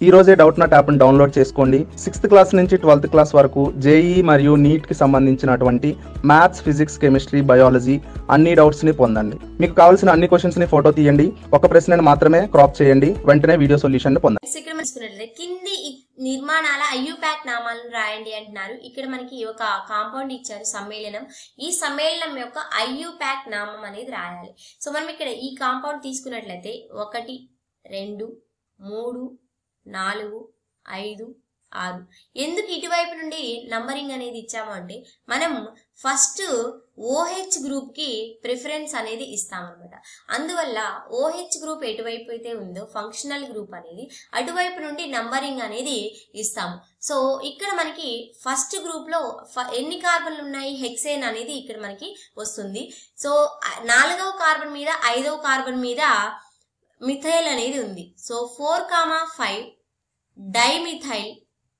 ఈ రోజే Doubtnut యాప్ని డౌన్లోడ్ చేసుకోండి సిక్స్త్ క్లాస్ నుంచి ట్వెల్త్ క్లాస్ వరకు జేఈ మరియు నీట్కి సంబంధించినటువంటి మ్యాథ్స్ ఫిజిక్స్ కెమిస్ట్రీ బయాలజీ అన్ని డౌట్స్ని పొందండి మీకు కావాల్సిన అన్ని క్వశ్చన్స్ని ఫోటో తీయండి ఒక ప్రశ్నను మాత్రమే క్రాప్ చేయండి వెంటనే వీడియో సొల్యూషన్ పొందండి నెక్స్ట్ ఇక్కడ మనం చూసుకున్నట్లయితే కింది ఈ నిర్మాణాల ఐయు ప్యాక్ నామాలను రాయండి అంటున్నారు ఇక్కడ మనకి ఒక కాంపౌండ్ ఇచ్చారు సమ్మేళనం ఈ సమ్మేళనం యొక్క ఐయు ప్యాక్ నామం అనేది రాయాలి సో మనం ఇక్కడ ఈ కాంపౌండ్ తీసుకున్నట్లయితే ఒకటి రెండు మూడు నాలుగు ఐదు ఆరు ఎందుకు ఇటువైపు నుండి నంబరింగ్ అనేది ఇచ్చాము అంటే మనం ఫస్ట్ ఓహెచ్ గ్రూప్ కి ప్రిఫరెన్స్ అనేది ఇస్తామన్నమాట అందువల్ల ఓహెచ్ గ్రూప్ ఎటువైపు అయితే ఉందో ఫంక్షనల్ గ్రూప్ అనేది అటువైపు నుండి నంబరింగ్ అనేది ఇస్తాము సో ఇక్కడ మనకి ఫస్ట్ గ్రూప్ లో ఫ- ఎన్ని కార్బన్లు ఉన్నాయి హెక్సేన్ అనేది ఇక్కడ మనకి వస్తుంది సో ఆ, నాలుగవ కార్బన్ మీద ఐదవ కార్బన్ మీద మిథైల్ అనేది ఉంది so four comma five dimethyl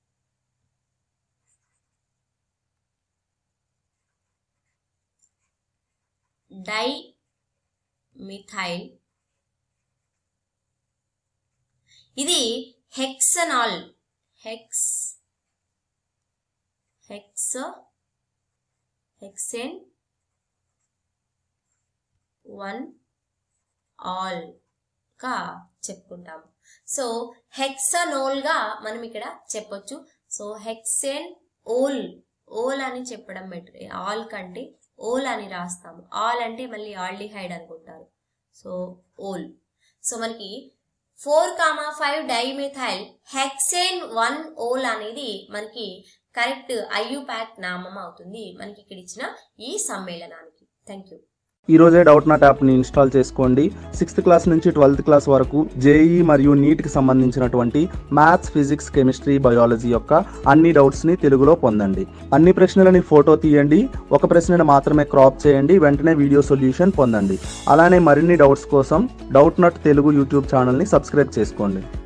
di methyl ఇది hexanol hex hex hexene one al గా చెప్పుకుంటాము సో హెక్సనోల్ గా మనం ఇక్కడ చెప్పొచ్చు సో హెక్సెన్ ఓల్ ఓల్ అని చెప్పడం బెటర్ ఆల్ కంటే ఓల్ అని రాస్తాము ఆల్ అంటే మళ్ళీ ఆల్డిహైడ్ అనుకుంటారు సో ఓల్ సో మనకి four comma five dimethyl hexane one ol అనేది మనకి కరెక్ట్ ఐయు ప్యాక్ నామం అవుతుంది మనకి ఇక్కడ ఇచ్చిన ఈ సమ్మేళనానికి థ్యాంక్ యూ ఈ రోజే డౌట్ నాట్ యాప్ని ఇన్స్టాల్ చేసుకోండి సిక్స్త్ క్లాస్ నుంచి ట్వెల్త్ క్లాస్ వరకు జేఈ మరియు నీట్కి సంబంధించినటువంటి మ్యాథ్స్ ఫిజిక్స్ కెమిస్ట్రీ బయాలజీ యొక్క అన్ని డౌట్స్ని తెలుగులో పొందండి అన్ని ప్రశ్నలని ఫోటో తీయండి ఒక ప్రశ్నను మాత్రమే క్రాప్ చేయండి వెంటనే వీడియో సొల్యూషన్ పొందండి అలానే మరిన్ని డౌట్స్ కోసం డౌట్ నాట్ తెలుగు యూట్యూబ్ ఛానల్ని సబ్స్క్రైబ్ చేసుకోండి